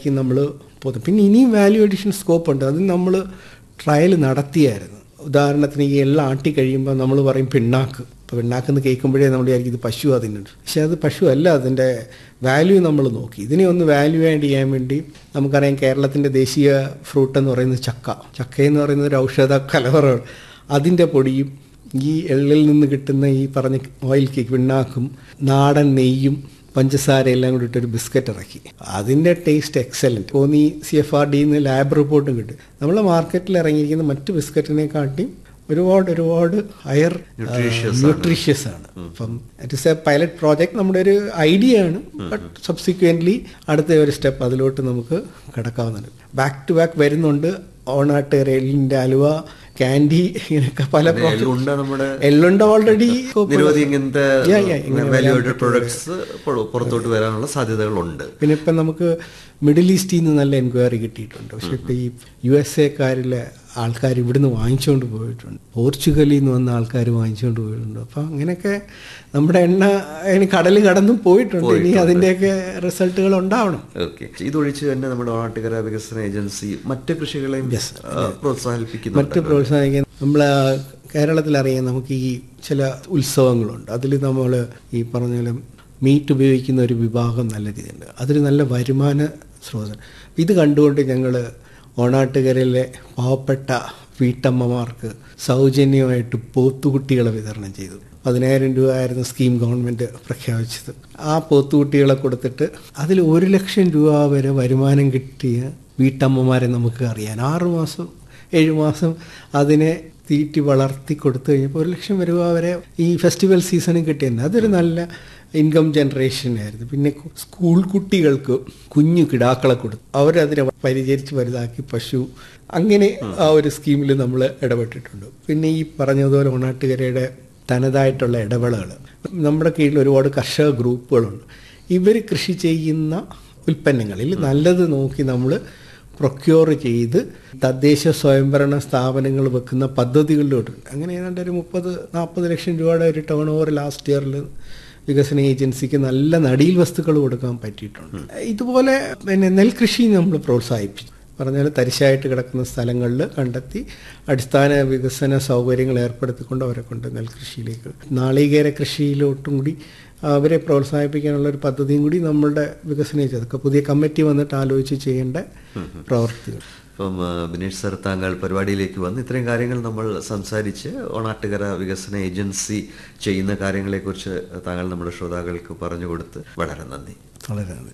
ആയിരിക്കും നമ്മൾ പോകുന്നത് പിന്നെ ഇനിയും വാല്യൂ അഡീഷൻ സ്കോപ്പ് ഉണ്ട് അത് നമ്മൾ ട്രയൽ നടത്തിയായിരുന്നു ഉദാഹരണത്തിന് ഈ എല്ലാം ആട്ടി കഴിയുമ്പോൾ നമ്മൾ പറയും പിണ്ണാക്ക് ഇപ്പോൾ പിണ്ണാക്കെന്ന് കേൾക്കുമ്പോഴേ നമ്മൾ വിചാരിക്കും ഇത് പശു അതിനുണ്ട് പക്ഷെ അത് പശു അല്ല അതിൻ്റെ വാല്യൂ നമ്മൾ നോക്കി ഇതിനെ ഒന്ന് വാല്യൂ ആഡ് ചെയ്യാൻ വേണ്ടി നമുക്കറിയാം കേരളത്തിൻ്റെ ദേശീയ ഫ്രൂട്ട് എന്ന് പറയുന്നത് ചക്ക ചക്ക എന്ന് പറയുന്നത് ഒരു ഔഷധ കലവറയാണ് അതിൻ്റെ പൊടിയും ഈ എള്ളിൽ നിന്ന് കിട്ടുന്ന ഈ പറഞ്ഞ ഓയിൽ കേക്ക് പിണ്ണാക്കും നാടൻ നെയ്യും പഞ്ചസാര എല്ലാം കൂടി ഇട്ടൊരു ബിസ്ക്കറ്റ് ഇറക്കി അതിൻ്റെ ടേസ്റ്റ് എക്സലൻറ്റ് തോന്നി സി എഫ് ആർ ഡിന്ന് ലാബ് റിപ്പോർട്ടും കിട്ടും നമ്മൾ മാർക്കറ്റിൽ ഇറങ്ങിയിരിക്കുന്ന മറ്റ് ബിസ്ക്കറ്റിനെക്കാട്ടിയും ഒരുപാട് ഒരുപാട് ഹയർ ന്യൂട്രീഷ്യസ് ആണ് അപ്പം it is a pilot project നമ്മുടെ ഒരു ഐഡിയ ആണ് ബട്ട് സബ്സിക്വൻ്റ്ലി അടുത്ത ഒരു സ്റ്റെപ്പ് അതിലോട്ട് നമുക്ക് കിടക്കാവുന്നുണ്ട് ബാക്ക് ടു ബാക്ക് വരുന്നുണ്ട് ഓണാട്ട് റെയിലിൻ്റെ അലുവ ക്യാൻഡി ഇങ്ങനെയൊക്കെ പല എള്ളുണ്ട നമ്മുടെ എള്ളുണ്ട് ഓൾറെഡി നിരവധി ഇങ്ങനത്തെ Yeah, yeah, ഇങ്ങനെ വാല്യൂഡ് പ്രൊഡക്ട്സ് പുറത്തോട്ട് വരാനുള്ള സാധ്യതകളുണ്ട് പിന്നെ ഇപ്പം നമുക്ക് മിഡിൽ ഈസ്റ്റിൽ നിന്ന് നല്ല എൻക്വയറി കിട്ടിയിട്ടുണ്ട് പക്ഷെ ഇപ്പം ഈ യു എസ് എക്കാരിലെ ആൾക്കാർ ഇവിടുന്ന് വാങ്ങിച്ചുകൊണ്ട് പോയിട്ടുണ്ട് പോർച്ചുഗലിൽ നിന്ന് വന്ന ആൾക്കാർ വാങ്ങിച്ചുകൊണ്ട് പോയിട്ടുണ്ട് അപ്പം അങ്ങനെയൊക്കെ നമ്മുടെ എണ്ണ അതിന് കടൽ കടന്നും പോയിട്ടുണ്ട് ഇനി അതിൻ്റെയൊക്കെ റിസൾട്ടുകൾ ഉണ്ടാവണം ഓക്കെ ഇതൊഴിച്ച് തന്നെ നമ്മുടെ ഓണാട്ടുകര വികസന ഏജൻസി മറ്റ് കൃഷികളെയും ആ, പ്രോത്സാഹിപ്പിക്കുന്നുണ്ട് മറ്റ് പ്രോത്സാഹിക്കാൻ നമ്മൾ കേരളത്തിലറിയാം നമുക്ക് ഈ ചില ഉത്സവങ്ങളുണ്ട് അതിൽ നമ്മൾ ഈ പറഞ്ഞ പോലെ മീറ്റ് ഉപയോഗിക്കുന്ന ഒരു വിഭാഗം നല്ല രീതിയുണ്ട് അതൊരു നല്ല വരുമാന സ്രോതസ് ഇത് കണ്ടുകൊണ്ട് ഞങ്ങൾ ഓണാട്ടുകരയിലെ പാവപ്പെട്ട വീട്ടമ്മമാർക്ക് സൗജന്യമായിട്ട് പോത്തുകുട്ടികളെ വിതരണം ചെയ്തു പതിനായിരം രൂപ ആയിരുന്നു സ്കീം ഗവൺമെൻറ് പ്രഖ്യാപിച്ചത് ആ പോത്തുകുട്ടികളെ കൊടുത്തിട്ട് അതിൽ ഒരു ലക്ഷം രൂപ വരെ വരുമാനം കിട്ടിയ വീട്ടമ്മമാരെ നമുക്ക് അറിയാൻ ആറ് മാസം ഏഴ് മാസം അതിനെ തീറ്റി വളർത്തി കൊടുത്തു കഴിഞ്ഞപ്പോൾ ഒരു ലക്ഷം രൂപ വരെ ഈ ഫെസ്റ്റിവൽ സീസണിൽ കിട്ടിയിരുന്നു അതൊരു നല്ല ഇൻകം ജനറേഷൻ ആയിരുന്നു പിന്നെ കു- സ്കൂൾ കുട്ടികൾക്ക് കുഞ്ഞു കിടാക്കളെ കൊടുത്തു അവരതിനെ പരിചരിച്ച് വലുതാക്കി പശു അങ്ങനെ ആ ഒരു സ്കീമിൽ നമ്മൾ ഇടപെട്ടിട്ടുണ്ട് പിന്നെ ഈ പറഞ്ഞതുപോലെ ഓണാട്ടുകരയുടെ തനതായിട്ടുള്ള ഇടവേളകൾ നമ്മുടെ കീഴിൽ ഒരുപാട് കർഷക ഗ്രൂപ്പുകളുണ്ട് ഇവർ കൃഷി ചെയ്യുന്ന ഉൽപ്പന്നങ്ങളിൽ നല്ലത് നോക്കി നമ്മൾ പ്രൊക്യൂർ ചെയ്ത് തദ്ദേശ സ്വയംഭരണ സ്ഥാപനങ്ങൾ വെക്കുന്ന പദ്ധതികളിലോട്ടുണ്ട് അങ്ങനെ ഏതാണ്ട് ഒരു മുപ്പത് നാൽപ്പത് ലക്ഷം രൂപയുടെ ഒരു ടേൺ ഓവർ ലാസ്റ്റ് ഇയറിൽ വികസന ഏജൻസിക്ക് നല്ല നടീൽ വസ്തുക്കൾ കൊടുക്കാൻ പറ്റിയിട്ടുണ്ട് ഇതുപോലെ പിന്നെ നെൽകൃഷി നമ്മൾ പ്രോത്സാഹിപ്പിച്ചു പറഞ്ഞാൽ തരിശായിട്ട് കിടക്കുന്ന സ്ഥലങ്ങളിൽ കണ്ടെത്തി അടിസ്ഥാന വികസന സൗകര്യങ്ങൾ ഏർപ്പെടുത്തിക്കൊണ്ട് അവരെ കൊണ്ട് നെൽകൃഷിയിലേക്ക് നാളികേര കൃഷിയിലോട്ടും കൂടി അവരെ പ്രോത്സാഹിപ്പിക്കാനുള്ള ഒരു പദ്ധതിയും കൂടി നമ്മളുടെ വികസന ഏജൻസി അതൊക്കെ പുതിയ കമ്മിറ്റി വന്നിട്ട് ആലോചിച്ച് ചെയ്യേണ്ട പ്രവർത്തികൾ അപ്പം ആ, ബിനീഷ് സർ താങ്കൾ പരിപാടിയിലേക്ക് വന്ന് ഇത്രയും കാര്യങ്ങൾ നമ്മൾ സംസാരിച്ച് ഓണാട്ടുകര വികസന ഏജൻസി ചെയ്യുന്ന കാര്യങ്ങളെക്കുറിച്ച് താങ്കൾ നമ്മുടെ ശ്രോതാക്കൾക്ക് പറഞ്ഞു കൊടുത്ത് വളരെ നന്ദി വളരെ നന്ദി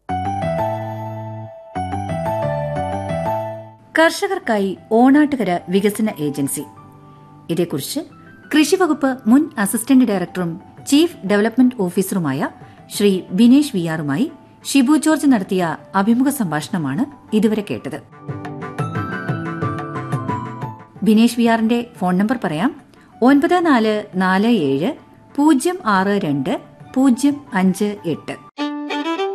കർഷകർക്കായി ഓണാട്ടുകര വികസന ഏജൻസി ഇതേക്കുറിച്ച് കൃഷിവകുപ്പ് മുൻ അസിസ്റ്റന്റ് ഡയറക്ടറും ചീഫ് ഡെവലപ്മെന്റ് ഓഫീസറുമായ ശ്രീ ബിനേഷ് വിയാറുമായി ഷിബു ജോർജ് നടത്തിയ അഭിമുഖ സംഭാഷണമാണ് ഇതുവരെ കേട്ടത് ബിനേഷ് വിയാറിന്റെ ഫോൺ നമ്പർ പറയാം ഒൻപത് നാല് നാല് ഏഴ് പൂജ്യം ആറ് രണ്ട് പൂജ്യം അഞ്ച് എട്ട്